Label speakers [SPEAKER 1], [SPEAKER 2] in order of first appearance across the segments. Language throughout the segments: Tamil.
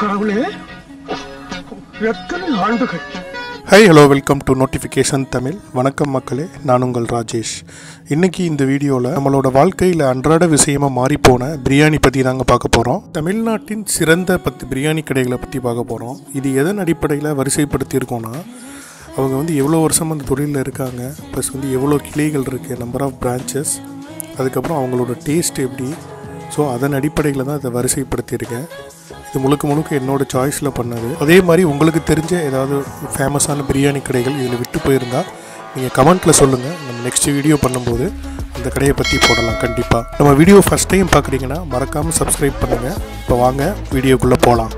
[SPEAKER 1] கடவுளே எத்தனை ஆண்டுகள்
[SPEAKER 2] hi hello welcome to notification Tamil வணக்கம் மக்களே நான் உங்கள் ராஜேஷ் இன்னைக்கு இந்த வீடியோவில் நம்மளோட வாழ்க்கையில் அன்றாட விஷயமா மாறிப்போன பிரியாணி பற்றி தாங்க பார்க்க போகிறோம் தமிழ்நாட்டின் சிறந்த பத்து பிரியாணி கடைகளை பற்றி பார்க்க போகிறோம் இது எதன் அடிப்படையில் வரிசைப்படுத்தியிருக்கோன்னா அவங்க வந்து எவ்வளோ வருஷம் அந்த தொழிலில் இருக்காங்க ப்ளஸ் வந்து எவ்வளோ கிளைகள் இருக்குது நம்பர் ஆஃப் பிரான்ச்சஸ் அதுக்கப்புறம் அவங்களோட டேஸ்ட் எப்படி ஸோ அதன் அடிப்படையில் தான் இதை வரிசைப்படுத்தியிருக்கேன் இது முழுக்க முழுக்க என்னோட சாய்ஸில் பண்ணது அதே மாதிரி உங்களுக்கு தெரிஞ்ச ஏதாவது ஃபேமஸான பிரியாணி கடைகள் இதில் விட்டு போயிருந்தால் நீங்கள் கமெண்ட்டில் சொல்லுங்கள் நம்ம நெக்ஸ்ட் வீடியோ பண்ணும்போது அந்த கடையை பற்றி போடலாம் கண்டிப்பாக நம்ம வீடியோ ஃபஸ்ட் டைம் பார்க்குறீங்கன்னா மறக்காமல் சப்ஸ்கிரைப் பண்ணுங்கள் இப்போ வாங்க வீடியோக்குள்ளே போகலாம்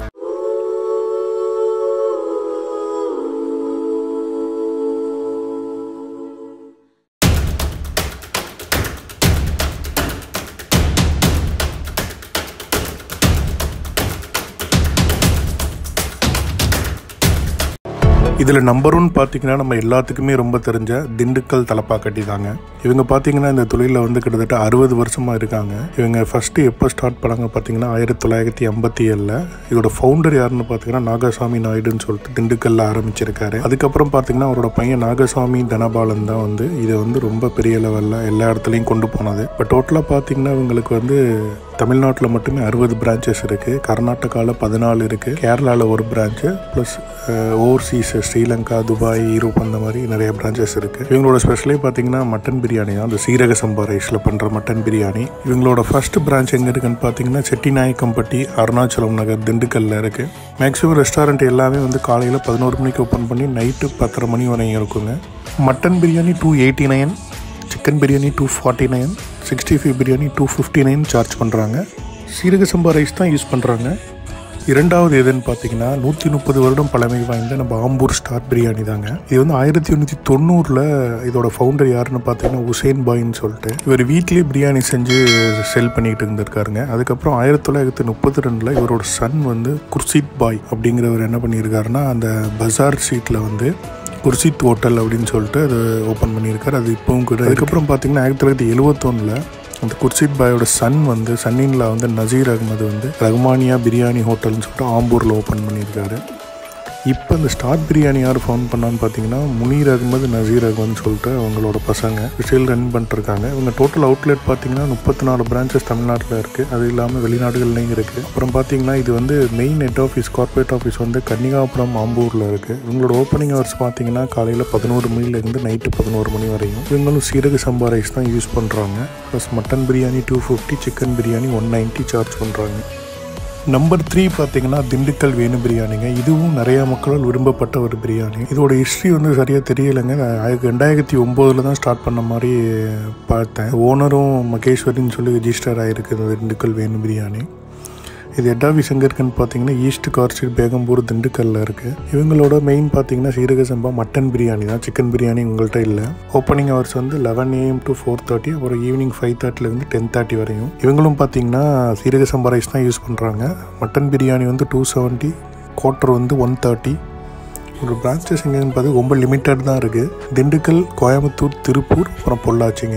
[SPEAKER 2] இதில் நம்பர் ஒன் பார்த்தீங்கன்னா நம்ம எல்லாத்துக்குமே ரொம்ப தெரிஞ்ச திண்டுக்கல் தலப்பாக்கட்டி தாங்க இவங்க பார்த்தீங்கன்னா இந்த தொழிலில் வந்து கிட்டத்தட்ட அறுபது வருஷமாக இருக்காங்க இவங்க ஃபஸ்ட்டு எப்போ ஸ்டார்ட் பண்ணாங்க பார்த்தீங்கன்னா ஆயிரத்தி தொள்ளாயிரத்தி ஐம்பத்தி ஏழில் இதோட ஃபவுண்டர் யாருன்னு பார்த்தீங்கன்னா நாகசாமி நாயுடுன்னு சொல்லிட்டு திண்டுக்கல்ல ஆரம்பிச்சிருக்காரு அதுக்கப்புறம் பார்த்தீங்கன்னா அவரோட பையன் நாகசாமி தனபாலன் தான் வந்து இதை வந்து ரொம்ப பெரிய லெவலில் எல்லா இடத்துலையும் கொண்டு போனது இப்போ டோட்டலாக பார்த்தீங்கன்னா இவங்களுக்கு வந்து தமிழ்நாட்டில் மட்டுமே அறுபது பிரான்ச்சஸ் இருக்குது கர்நாடகாவில் பதினாலு இருக்குது கேரளாவில் ஒரு branch plus overseas Sri Lanka Dubai Europe அந்த மாதிரி நிறைய பிரான்ச்சஸ் இருக்குது இவங்களோட ஸ்பெஷலே பார்த்தீங்கன்னா மட்டன் பிரியாணி தான் அந்த சீரக சம்பா ரைஸில் பண்ணுற மட்டன் பிரியாணி இவங்களோட ஃபர்ஸ்ட் பிரான்ச் எங்கே இருக்குன்னு பார்த்தீங்கன்னா செட்டிநாயக்கம்பட்டி அருணாச்சலம் நகர் திண்டுக்கல்ல இருக்குது மேக்ஸிமம் ரெஸ்டாரண்ட் எல்லாமே வந்து காலையில் பதினோரு மணிக்கு ஓப்பன் பண்ணி நைட்டு பத்தரை மணி வரையும் இருக்குங்க mutton biryani two eighty nine chicken biryani two forty nine sixty five biryani two fifty nine charge பண்ணுறாங்க சீரக சம்பா ரைஸ் தான் யூஸ் பண்ணுறாங்க இரண்டாவது எதுன்னு பார்த்தீங்கன்னா நூற்றி முப்பது வருடம் பழமை வாய்ந்த நம்ம ஆம்பூர் ஸ்டார் பிரியாணி தாங்க இது வந்து ஆயிரத்தி எண்ணூற்றி தொண்ணூறில் இதோட ஃபவுண்டர் யாருன்னு பார்த்தீங்கன்னா உசேன் பாயின்னு சொல்லிட்டு இவர் வீட்லேயே பிரியாணி செஞ்சு செல் பண்ணிட்டு இருந்திருக்காருங்க அதுக்கப்புறம் ஆயிரத்தி தொள்ளாயிரத்தி முப்பத்தி ரெண்டில் இவரோட சன் வந்து குர்சித் பாய் அப்படிங்கிறவர் என்ன பண்ணியிருக்காருன்னா அந்த பஜார் சீட்டில் வந்து குர்சித் ஹோட்டல் அப்படின்னு சொல்லிட்டு அது ஓப்பன் பண்ணியிருக்காரு அது இப்போவும் கூட அதுக்கப்புறம் பார்த்தீங்கன்னா ஆயிரத்தி தொள்ளாயிரத்தி எழுபத்தொன்னில் அந்த குர்சித் பாயோட சன் வந்து சன்னின்ல வந்து நசீர் அகமது வந்து ரஹ்மானியா பிரியாணி ஹோட்டல்னு சொல்லிட்டு ஆம்பூரில் ஓப்பன் பண்ணியிருக்காரு இப்போ இந்த ஸ்டார் பிரியாணி யார் ஃபவுண்ட் பண்ணான்னு பார்த்தீங்கன்னா முனீர் அகமது நசீர் அகமதுன்னு சொல்லிட்டு அவங்களோட பசங்க ஸ்டில் ரன் பண்ணிட்டுருக்காங்க இவங்க டோட்டல் அவுட்லெட் பார்த்தீங்கன்னா முப்பத்தி நாலு பிரான்ச்சஸ் தமிழ்நாட்டில் இருக்குது அது இல்லாமல் வெளிநாடுகள்லையும் இருக்குது அப்புறம் பார்த்தீங்கன்னா இது வந்து main head office corporate office வந்து கன்னிகாபுரம் ஆம்பூரில் இருக்குது இவங்களோட ஓப்பனிங் ஹவர்ஸ் பார்த்தீங்கன்னா காலையில் பதினோரு மணிலேருந்து நைட்டு பதினோரு மணி வரையும் இவங்களும் சீரக சம்பா ரைஸ் தான் யூஸ் பண்ணுறாங்க plus mutton biryani two fifty chicken biryani one ninety charge பண்ணுறாங்க நம்பர் த்ரீ பார்த்தீங்கன்னா திண்டுக்கல் வேணு பிரியாணிங்க இதுவும் நிறைய மக்களால் விரும்பப்பட்ட ஒரு பிரியாணி இதோட ஹிஸ்ட்ரி வந்து சரியாக தெரியலைங்க நான் ஆயிரத்தி ரெண்டாயிரத்தி ஒம்போதில் தான் ஸ்டார்ட் பண்ண மாதிரி பார்த்தேன் ஓனரும் மகேஸ்வரின்னு சொல்லி ரெஜிஸ்டர் ஆகிருக்கு இந்த திண்டுக்கல் வேணு பிரியாணி இது ஹெட் ஆஃபீஸ் எங்கே இருக்குன்னு பார்த்தீங்கன்னா ஈஸ்ட் கார் ஸ்ட்ரீட் பேகம்பூர் திண்டுக்கல்ல இருக்குது இவங்களோட மெயின் பார்த்தீங்கன்னா சீரக சம்பா மட்டன் பிரியாணி தான் சிக்கன் பிரியாணி உங்கள்கிட்ட இல்லை ஓப்பனிங் ஹவர்ஸ் வந்து eleven AM to four thirty அப்புறம் ஈவினிங் ஃபைவ் தேர்ட்டிலேருந்து டென் தேர்ட்டி வரையும் இவங்களும் பார்த்தீங்கன்னா சீரக சம்பா ரைஸ் தான் யூஸ் பண்ணுறாங்க மட்டன் பிரியாணி வந்து டூ செவன்ட்டி குவார்ட்டர் வந்து ஒன் தேர்ட்டி ஒரு பிரான்ச்சஸ் எங்கேன்னு பார்த்து ரொம்ப லிமிட்டட் தான் இருக்குது திண்டுக்கல் கோயம்புத்தூர் திருப்பூர் அப்புறம் பொள்ளாச்சிங்க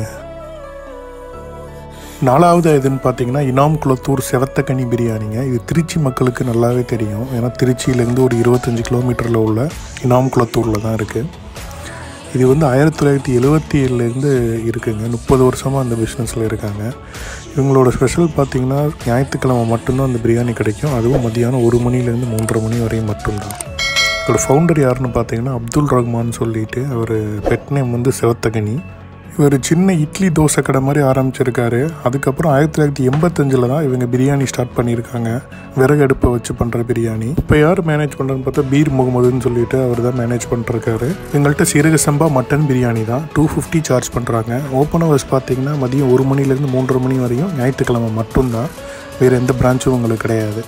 [SPEAKER 2] நாலாவது எதுன்னு பார்த்தீங்கன்னா இனாம் குளத்தூர் செவத்தக்கனி பிரியாணிங்க இது திருச்சி மக்களுக்கு நல்லாவே தெரியும் ஏன்னா திருச்சியிலேருந்து ஒரு இருபத்தஞ்சி கிலோமீட்டரில் உள்ள இனாம் குளத்தூரில் தான் இருக்குது இது வந்து ஆயிரத்தி தொள்ளாயிரத்தி எழுபத்தி ஏழுலேருந்து இருக்குங்க முப்பது வருஷமாக அந்த பிஸ்னஸில் இருக்காங்க இவங்களோட ஸ்பெஷல் பார்த்தீங்கன்னா ஞாயிற்றுக்கிழமை மட்டும்தான் அந்த பிரியாணி கிடைக்கும் அதுவும் மதியானம் ஒரு மணிலேருந்து மூன்றரை மணி வரையும் மட்டும்தான் இதோட ஃபவுண்டர் யாருன்னு பார்த்தீங்கன்னா அப்துல் ரஹ்மான் சொல்லிட்டு அவர் பெட் நேம் வந்து செவத்தகனி இவர் சின்ன இட்லி தோசை கடை மாதிரி ஆரம்பிச்சிருக்காரு அதுக்கப்புறம் ஆயிரத்தி தொள்ளாயிரத்தி எண்பத்தஞ்சில் தான் இவங்க பிரியாணி ஸ்டார்ட் பண்ணியிருக்காங்க விறகு அடுப்பை வச்சு பண்ணுற பிரியாணி இப்போ யார் மேனேஜ் பண்ணுறதுன்னு பார்த்தா பீர் முகமதுன்னு சொல்லிட்டு அவர் தான் மேனேஜ் பண்ணிருக்காரு எங்கள்கிட்ட சீரக சம்பா மட்டன் பிரியாணி தான் டூ ஃபிஃப்டி சார்ஜ் பண்ணுறாங்க ஓப்பன் ஹவர்ஸ் பார்த்தீங்கன்னா மதியம் ஒரு மணிலேருந்து மூன்றரை மணி வரையும் ஞாயிற்றுக்கிழமை மட்டும்தான் வேறு எந்த பிரான்ச்சும் உங்களுக்கு கிடையாது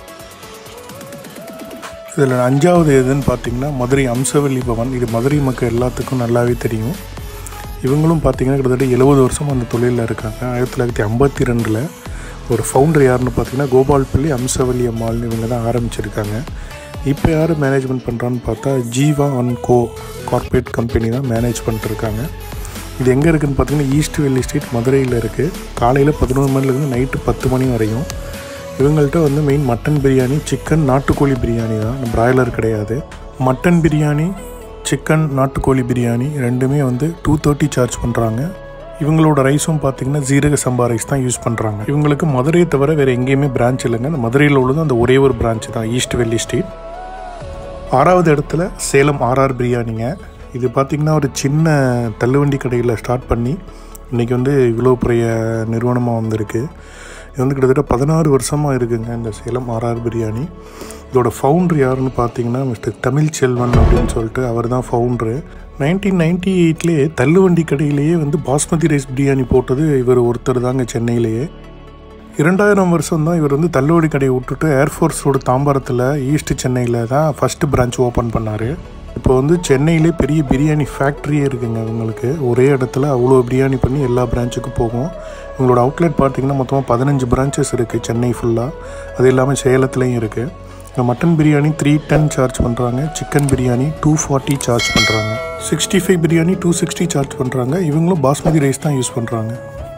[SPEAKER 2] இதில் அஞ்சாவது எதுன்னு பார்த்தீங்கன்னா மதுரை அம்சவல்லி பவன் இது மதுரை மக்கள் எல்லாத்துக்கும் நல்லாவே தெரியும் இவங்களும் பார்த்தீங்கன்னா கிட்டத்தட்ட எழுபது வருஷம் அந்த தொழிலில் இருக்காங்க ஆயிரத்தி தொள்ளாயிரத்தி ஐம்பத்தி ரெண்டில் ஒரு ஃபவுண்டர் யாருன்னு பார்த்தீங்கன்னா கோபால்பள்ளி அம்சவல்லி அம்மாள்னு இவங்க தான் ஆரம்பிச்சிருக்காங்க இப்போ யார் மேனேஜ்மெண்ட் பண்ணுறான்னு பார்த்தா Jeeva and co corporate company தான் மேனேஜ் பண்ணிட்டுருக்காங்க இது எங்கே இருக்குதுன்னு பார்த்தீங்கன்னா ஈஸ்ட் வெள்ளி ஸ்ட்ரீட் மதுரையில் இருக்குது காலையில் பதினொரு மணிலேருந்து நைட்டு பத்து மணி வரையும் இவங்கள்ட்ட வந்து மெயின் மட்டன் பிரியாணி சிக்கன் நாட்டுக்கோழி பிரியாணி தான் பிராய்லர் கிடையாது மட்டன் பிரியாணி சிக்கன் நாட்டுக்கோழி பிரியாணி ரெண்டுமே வந்து டூ தேர்ட்டி சார்ஜ் பண்ணுறாங்க இவங்களோட ரைஸும் பார்த்தீங்கன்னா ஜீரக சம்பா ரைஸ் தான் யூஸ் பண்ணுறாங்க இவங்களுக்கு மதுரையை தவிர வேறு எங்கேயுமே பிரான்ச் இல்லைங்க அந்த மதுரையில் உள்ளது அந்த ஒரே ஒரு பிரான்ச் தான் ஈஸ்ட் வெள்ளி ஸ்ட்ரீட் ஆறாவது இடத்துல சேலம் ஆர்ஆர் பிரியாணிங்க இது பார்த்திங்கன்னா ஒரு சின்ன தள்ளுவண்டி கடையில் ஸ்டார்ட் பண்ணி இன்றைக்கி வந்து இவ்வளோ பெரிய நிறுவனமாக வந்திருக்கு இது வந்து கிட்டத்தட்ட பதினாறு வருஷமாக இருக்குங்க இந்த சேலம் ஆர்ஆர் பிரியாணி இதோட ஃபவுண்டர் யாருன்னு பார்த்தீங்கன்னா மிஸ்டர் தமிழ் செல்வன் அப்படின்னு சொல்லிட்டு அவர் தான் ஃபவுண்டரு நைன்டீன் நைன்டி எயிட்லேயே தள்ளுவண்டி கடையிலேயே வந்து பாஸ்மதி ரைஸ் பிரியாணி போட்டது இவர் ஒருத்தர் தாங்க சென்னையிலேயே இரண்டாயிரம் வருஷம் தான் இவர் வந்து தள்ளுவடி கடையை விட்டுட்டு ஏர்ஃபோர்ஸோட தாம்பரத்தில் ஈஸ்ட் சென்னையில் தான் ஃபஸ்ட்டு பிரான்ச் ஓப்பன் பண்ணார் இப்போ வந்து சென்னையிலே பெரிய பிரியாணி ஃபேக்ட்ரியே இருக்குங்க இவங்களுக்கு ஒரே இடத்துல அவ்வளோ பிரியாணி பண்ணி எல்லா பிரான்ச்சுக்கும் போகும் இவங்களோட அவுட்லெட் பார்த்திங்கன்னா மொத்தமாக பதினஞ்சு பிரான்ச்சஸ் இருக்குது சென்னை ஃபுல்லாக அது இல்லாமல் சேலத்துலேயும் இருக்குது இந்த mutton biryani three ten charge பண்ணுறாங்க chicken biryani two forty charge பண்ணுறாங்க sixty five biryani two sixty charge பண்ணுறாங்க இவங்களும் பாஸ்மதி ரைஸ் தான் யூஸ் பண்ணுறாங்க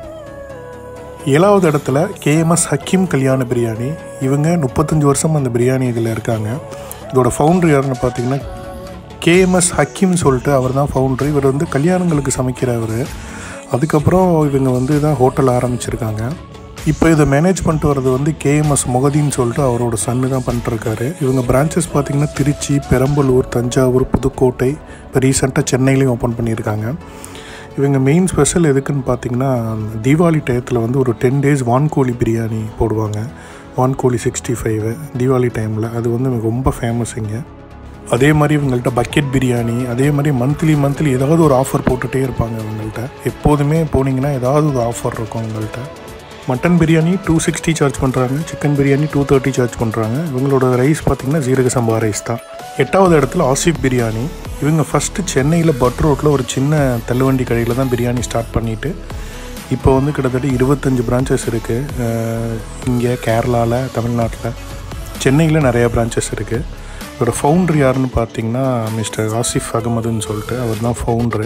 [SPEAKER 2] ஏழாவது இடத்துல கேஎம்எஸ் ஹக்கீம் கல்யாண பிரியாணி இவங்க முப்பத்தஞ்சு வருஷம் அந்த பிரியாணி இதில் இருக்காங்க இதோட ஃபவுண்டர் யாருன்னு பார்த்தீங்கன்னா கேஎம்எஸ் ஹக்கீம் சொல்லிட்டு அவர் தான் ஃபவுண்டர் இவர் வந்து கல்யாணங்களுக்கு சமைக்கிறவர் அதுக்கப்புறம் இவங்க வந்து தான் ஹோட்டல் ஆரம்பிச்சிருக்காங்க இப்போ இதை மேனேஜ் பண்ணிட்டு வர்றது வந்து கேஎம்எஸ் முகதின்னு சொல்லிட்டு அவரோட சன்னு தான் பண்ணிட்டுருக்காரு இவங்க பிரான்ச்சஸ் பார்த்திங்கன்னா திருச்சி பெரம்பலூர் தஞ்சாவூர் புதுக்கோட்டை இப்போ ரீசெண்டாக சென்னையிலையும் ஓப்பன் பண்ணியிருக்காங்க இவங்க மெயின் ஸ்பெஷல் எதுக்குன்னு பார்த்தீங்கன்னா தீபாவளி டயத்தில் வந்து ஒரு டென் டேஸ் வான்கோழி பிரியாணி போடுவாங்க வான்கோழி சிக்ஸ்டி ஃபைவ் தீபாவளி டைமில் அது வந்து ரொம்ப ஃபேமஸ் இங்கே அதே மாதிரி இவங்கள்ட்ட பக்கெட் பிரியாணி அதே மாதிரி மந்த்லி மந்த்லி ஏதாவது ஒரு ஆஃபர் போட்டுகிட்டே இருப்பாங்க இவங்கள்ட்ட எப்போதுமே போனீங்கன்னா ஏதாவது ஒரு ஆஃபர் இருக்கும் இவங்கள்ட்ட mutton biryani two sixty charge பண்ணுறாங்க chicken biryani two thirty charge பண்ணுறாங்க இவங்களோட ரைஸ் பார்த்திங்கன்னா ஜீரக சம்பா ரைஸ் தான் எட்டாவது இடத்துல ஆசிஃப் பிரியாணி இவங்க ஃபஸ்ட்டு சென்னையில் பட் ரோட்டில் ஒரு சின்ன தள்ளுவண்டி கடையில் தான் பிரியாணி ஸ்டார்ட் பண்ணிவிட்டு இப்போ வந்து கிட்டத்தட்ட இருபத்தஞ்சி பிரான்ச்சஸ் இருக்குது இங்கே கேரளாவில் தமிழ்நாட்டில் சென்னையில் நிறையா பிரான்ச்சஸ் இருக்குது இதோட ஃபவுண்டர் யாருன்னு பார்த்தீங்கன்னா மிஸ்டர் ஆசிஃப் அகமதுன்னு சொல்லிட்டு அவர் தான் ஃபவுண்டரு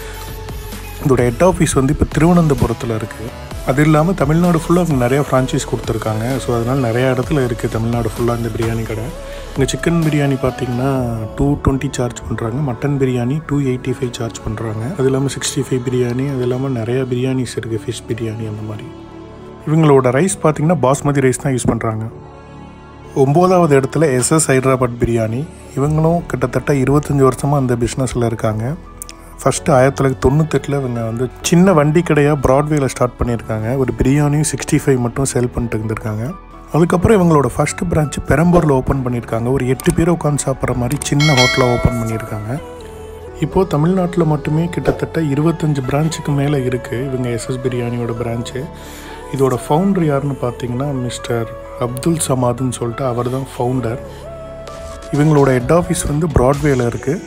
[SPEAKER 2] இதோட ஹெட் ஆஃபீஸ் வந்து இப்போ திருவனந்தபுரத்தில் இருக்குது அது இல்லாமல் தமிழ்நாடு ஃபுல்லாக அவங்க நிறையா ஃப்ரான்ச்சைஸ் கொடுத்துருக்காங்க ஸோ அதனால் நிறையா இடத்துல இருக்குது தமிழ்நாடு ஃபுல்லாக இந்த பிரியாணி கடை இங்கே சிக்கன் பிரியாணி பார்த்தீங்கன்னா டூ டுவெண்ட்டி சார்ஜ் பண்ணுறாங்க mutton biryani two eighty five charge பண்ணுறாங்க அது இல்லாமல் சிக்ஸ்டி ஃபைவ் பிரியாணி அது இல்லாமல் நிறையா பிரியாணிஸ் இருக்குது ஃபிஷ் பிரியாணி அந்த மாதிரி இவங்களோட ரைஸ் பார்த்திங்கன்னா பாஸ்மதி ரைஸ் தான் யூஸ் பண்ணுறாங்க ஒம்போதாவது இடத்துல எஸ்எஸ் ஹைதராபாத் பிரியாணி இவங்களும் கிட்டத்தட்ட இருபத்தஞ்சி வருஷமாக அந்த பிஸ்னஸில் இருக்காங்க ஃபஸ்ட்டு ஆயிரத்தி தொள்ளாயிரத்தி தொண்ணூத்தெட்டில் இவங்க வந்து சின்ன வண்டி கடையாக ப்ராட்வேயில் ஸ்டார்ட் பண்ணியிருக்காங்க ஒரு பிரியாணியும் சிக்ஸ்டி ஃபைவ் மட்டும் சேல் பண்ணிட்டு இருந்திருக்காங்க அதுக்கப்புறம் இவங்களோட ஃபஸ்ட்டு பிரான்ச்சு பெரம்பூரில் ஓப்பன் பண்ணியிருக்காங்க ஒரு எட்டு பேர் உட்காந்து சாப்பிட்ற மாதிரி சின்ன ஹோட்டலை ஓப்பன் பண்ணியிருக்காங்க இப்போது தமிழ்நாட்டில் மட்டுமே கிட்டத்தட்ட இருபத்தஞ்சி பிரான்ச்சுக்கு மேலே இருக்குது இவங்க எஸ்எஸ் பிரியாணியோட பிரான்ச்சு இதோட ஃபவுண்டர் யாருன்னு பார்த்தீங்கன்னா மிஸ்டர் அப்துல் சமாதுன்னு சொல்லிட்டு அவர் தான் ஃபவுண்டர் இவங்களோட ஹெட் ஆஃபீஸ் வந்து ப்ராட்வேயில் இருக்குது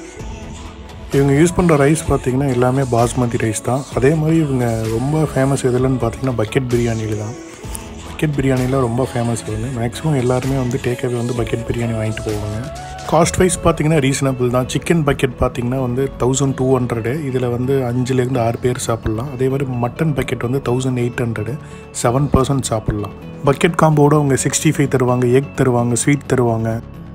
[SPEAKER 2] இவங்க யூஸ் பண்ணுற ரைஸ் பார்த்திங்கன்னா எல்லாமே பாஸ்மதி ரைஸ் தான் அதே மாதிரி இவங்க ரொம்ப ஃபேமஸ் எதுலன்னு பார்த்தீங்கன்னா பக்கெட் பிரியாணியில் தான் பக்கெட் பிரியாணியில் ரொம்ப ஃபேமஸ் இவங்க மேக்ஸிமம் எல்லாருமே வந்து டேக்அவே வந்து பக்கெட் பிரியாணி வாங்கிட்டு போவாங்க காஸ்ட் வைஸ் பார்த்தீங்கன்னா ரீசனபிள் தான் சிக்கன் பக்கெட் பார்த்தீங்கன்னா வந்து தௌசண்ட் டூ ஹண்ட்ரடு இதில் வந்து அஞ்சுலேருந்து ஆறு பேர் சாப்பிட்லாம் அதே மாதிரி மட்டன் பக்கெட் வந்து thousand eight hundred seven percent சாப்பிட்லாம் பக்கெட் காம்போட அவங்க சிக்ஸ்டி ஃபைவ் தருவாங்க எக் தருவாங்க ஸ்வீட் தருவாங்க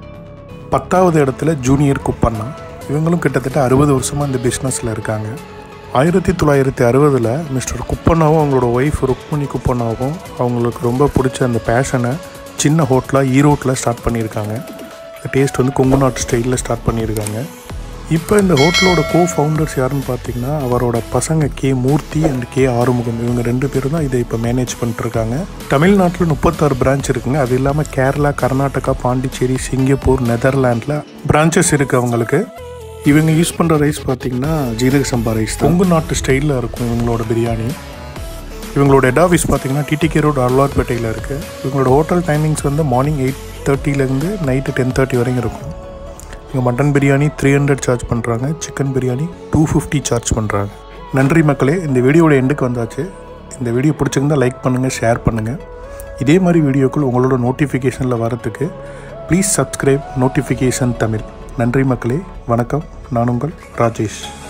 [SPEAKER 2] பத்தாவது இடத்துல ஜூனியர் குப்பண்ணா இவங்களும் கிட்டத்தட்ட அறுபது வருஷமாக இந்த பிஸ்னஸில் இருக்காங்க ஆயிரத்தி தொள்ளாயிரத்தி அறுபதில் மிஸ்டர் குப்பண்ணாவும் அவங்களோட ஒய்ஃப் ருக்மணி குப்பண்ணாவும் அவங்களுக்கு ரொம்ப பிடிச்ச அந்த பேஷனை சின்ன ஹோட்டலாக ஈரோட்டில் ஸ்டார்ட் பண்ணியிருக்காங்க டேஸ்ட் வந்து கொங்கு நாட்டு ஸ்டைலில் ஸ்டார்ட் பண்ணியிருக்காங்க இப்போ இந்த ஹோட்டலோட கோ ஃபவுண்டர்ஸ் யாருன்னு பார்த்தீங்கன்னா அவரோட பசங்க K Murthy and K Arumugam இவங்க ரெண்டு பேரும் தான் இதை இப்போ மேனேஜ் பண்ணிட்டுருக்காங்க தமிழ்நாட்டில் முப்பத்தாறு பிரான்ச் இருக்குங்க அது இல்லாமல் கேரளா கர்நாடகா பாண்டிச்சேரி சிங்கப்பூர் நெதர்லாண்டில் பிரான்ச்சஸ் இருக்குது அவங்களுக்கு இவங்க யூஸ் பண்ணுற ரைஸ் பார்த்தீங்கன்னா ஜீரக சம்பா ரைஸ் கொங்கு நாட்டு ஸ்டைலில் இருக்கும் இவங்களோட பிரியாணி இவங்களோட ஹெட் ஆஃபீஸ் பார்த்தீங்கன்னா டிடிகே ரோடு அருளார்பேட்டையில் இருக்குது இவங்களோட ஹோட்டல் டைமிங்ஸ் வந்து மார்னிங் எயிட் தேர்ட்டிலேருந்து நைட்டு டென் தேர்ட்டி வரைக்கும் இருக்கும் இங்கே mutton biryani three hundred charge பண்ணுறாங்க chicken biryani two fifty charge பண்ணுறாங்க நன்றி மக்களே இந்த வீடியோட எண்டுக்கு வந்தாச்சு இந்த வீடியோ பிடிச்சிருந்தா லைக் பண்ணுங்கள் ஷேர் பண்ணுங்கள் இதே மாதிரி வீடியோக்கள் உங்களோட நோட்டிஃபிகேஷனில் வரத்துக்கு ப்ளீஸ் சப்ஸ்கிரைப் நோட்டிஃபிகேஷன் தமிழ் நன்றி மக்களே வணக்கம் நான் உங்கள் ராஜேஷ்